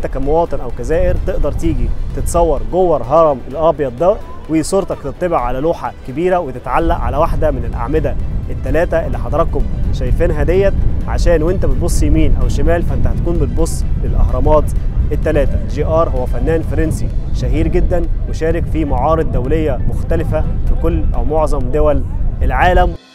انت كمواطن او كزائر تقدر تيجي تتصور جوه الهرم الابيض ده وصورتك تطبع على لوحه كبيره وتتعلق على واحده من الاعمده الثلاثه اللي حضراتكم شايفينها ديت عشان وانت بتبص يمين او شمال فانت هتكون بتبص للاهرامات الثلاثه جي ار هو فنان فرنسي شهير جدا وشارك في معارض دوليه مختلفه في كل او معظم دول العالم